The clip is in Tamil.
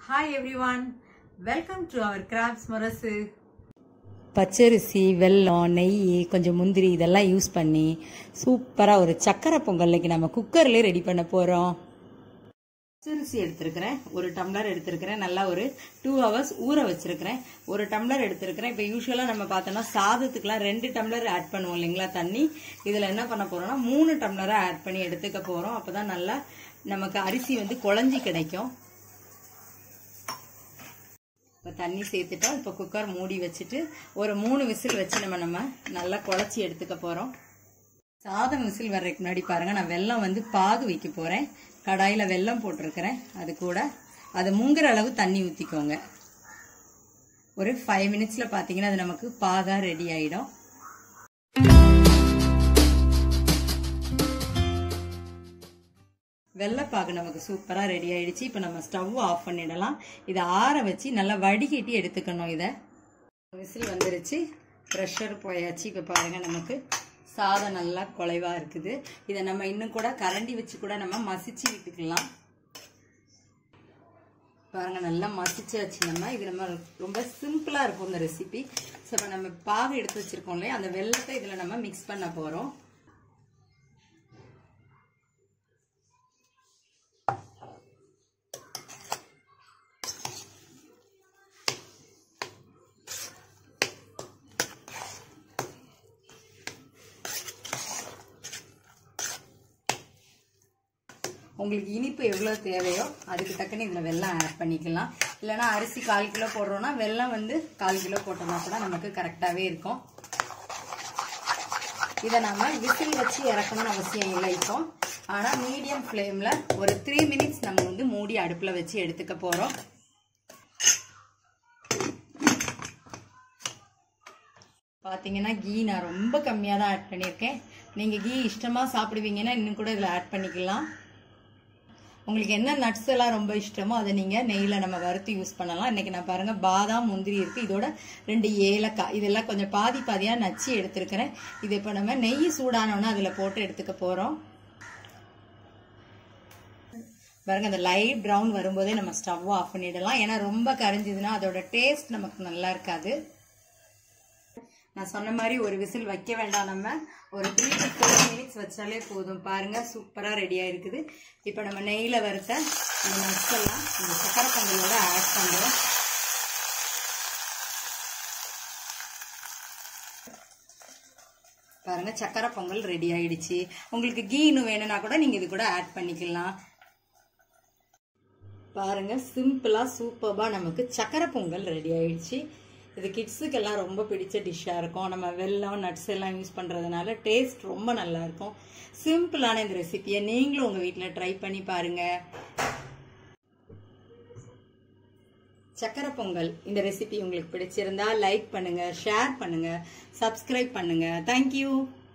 hi everyone welcome to our crops மரசு பச்சரிசி வெல்லம் நெய் கொஞ்சம் முந்திரி இதெல்லாம் யூஸ் பண்ணி சூப்பராக ஒரு சக்கரை பொங்கல் இன்னைக்கு நம்ம குக்கர்லேயே ரெடி பண்ண போகிறோம் பச்சரிசி எடுத்திருக்கிறேன் ஒரு டம்ளர் எடுத்திருக்கிறேன் நல்லா ஒரு டூ ஹவர்ஸ் ஊற வச்சிருக்கிறேன் ஒரு டம்ளர் எடுத்திருக்கிறேன் இப்போ யூஸ்வலாக நம்ம பார்த்தோம்னா சாதத்துக்குலாம் ரெண்டு டம்ளர் ஆட் பண்ணுவோம் இல்லைங்களா தண்ணி இதில் என்ன பண்ண போகிறோம்னா மூணு டம்ளராக ஆட் பண்ணி எடுத்துக்க போகிறோம் அப்போ தான் நல்லா நமக்கு அரிசி வந்து குழஞ்சி கிடைக்கும் இப்போ தண்ணி சேர்த்துட்டோம் இப்போ குக்கர் மூடி வச்சுட்டு ஒரு மூணு விசில் வச்சு நம்ம நம்ம நல்லா குழச்சி எடுத்துக்க போகிறோம் சாதம் விசில் வர்றதுக்கு முன்னாடி பாருங்க நான் வெல்லம் வந்து பாகு வைக்க போகிறேன் கடாயில் வெல்லம் போட்டிருக்கிறேன் அது கூட அது முங்குற அளவு தண்ணி ஊற்றிக்கோங்க ஒரு ஃபைவ் மினிட்ஸில் பார்த்தீங்கன்னா அது நமக்கு பாகாக ரெடி ஆகிடும் வெள்ளைப்பாகு நமக்கு சூப்பராக ரெடி ஆயிடுச்சு இப்போ நம்ம ஸ்டவ் ஆஃப் பண்ணிடலாம் இதை ஆற வச்சு நல்லா வடிகட்டி எடுத்துக்கணும் இதை விசில் வந்துருச்சு ப்ரெஷர் போயாச்சு இப்போ பாருங்க நமக்கு சாதம் நல்லா குலைவாக இருக்குது இதை நம்ம இன்னும் கூட கரண்டி வச்சு கூட நம்ம மசிச்சு விட்டுக்கலாம் பாருங்க நல்லா மசிச்சாச்சு நம்ம இது நம்ம ரொம்ப சிம்பிளாக இருக்கும் இந்த ரெசிபி ஸோ இப்போ நம்ம பாகு எடுத்து வச்சிருக்கோம் இல்லையா அந்த வெள்ளத்தை இதில் நம்ம மிக்ஸ் பண்ண போகிறோம் உங்களுக்கு இனிப்பு எவ்வளோ தேவையோ அதுக்கு தக்கன இதில் வெல்லம் ஆட் பண்ணிக்கலாம் இல்லைனா அரிசி கால் கிலோ போடுறோன்னா வெல்லம் வந்து கால் கிலோ போட்டோம்னா கூட நமக்கு கரெக்டாகவே இருக்கும் இதை நம்ம விசில் வச்சு இறக்கணும்னு அவசியம் இல்லை இப்போ ஆனால் மீடியம் ஃப்ளேமில் ஒரு த்ரீ மினிட்ஸ் நம்ம வந்து மூடி அடுப்பில் வச்சு எடுத்துக்க போகிறோம் பார்த்தீங்கன்னா கீ நான் ரொம்ப கம்மியாக தான் ஆட் பண்ணியிருக்கேன் நீங்கள் கீ இஷ்டமாக சாப்பிடுவீங்கன்னா இன்னும் கூட இதில் ஆட் பண்ணிக்கலாம் உங்களுக்கு என்ன நட்ஸ் எல்லாம் ரொம்ப இஷ்டமோ அதை நீங்கள் நெய்யில் நம்ம வறுத்து யூஸ் பண்ணலாம் இன்றைக்கி நான் பாருங்கள் பாதாம் முந்திரி இருக்குது இதோட ரெண்டு ஏலக்காய் இதெல்லாம் கொஞ்சம் பாதி பாதியாக நச்சு எடுத்துருக்கிறேன் இது இப்போ நம்ம நெய் சூடானோன்னா அதில் போட்டு எடுத்துக்க போகிறோம் பாருங்க அந்த லைட் ப்ரௌன் வரும்போதே நம்ம ஸ்டவ் ஆஃப் பண்ணிடலாம் ஏன்னா ரொம்ப கரைஞ்சதுன்னா அதோட டேஸ்ட் நமக்கு நல்லா இருக்காது நான் சொன்ன மாதிரி ஒரு விசில் வைக்க வேண்டாம் நம்ம ஒரு த்ரீ டு ஃபோர் மினிட்ஸ் வச்சாலே போதும் பாருங்க சூப்பராக ரெடியாக இருக்குது இப்போ நம்ம நெய்யில் வறுத்த இந்த நட்ஸ் எல்லாம் இந்த சக்கரை பொங்கலோட ஆட் பண்ணுறோம் பாருங்க சக்கரை பொங்கல் ரெடி ஆயிடுச்சு உங்களுக்கு கீ இன்னும் வேணும்னா கூட நீங்கள் இது கூட ஆட் பண்ணிக்கலாம் பாருங்க சிம்பிளா சூப்பர்பா நமக்கு சக்கரை பொங்கல் ரெடி ஆயிடுச்சு இது கிட்ஸுக்கெல்லாம் ரொம்ப பிடிச்ச டிஷ்ஷாக இருக்கும் நம்ம வெல்லம் நட்ஸ் எல்லாம் யூஸ் பண்ணுறதுனால டேஸ்ட் ரொம்ப நல்லா இருக்கும் சிம்பிளான இந்த ரெசிபியை நீங்களும் உங்கள் வீட்டில் ட்ரை பண்ணி பாருங்க சக்கரை பொங்கல் இந்த ரெசிபி உங்களுக்கு பிடிச்சிருந்தா லைக் பண்ணுங்க ஷேர் பண்ணுங்க சப்ஸ்கிரைப் பண்ணுங்க தேங்க்யூ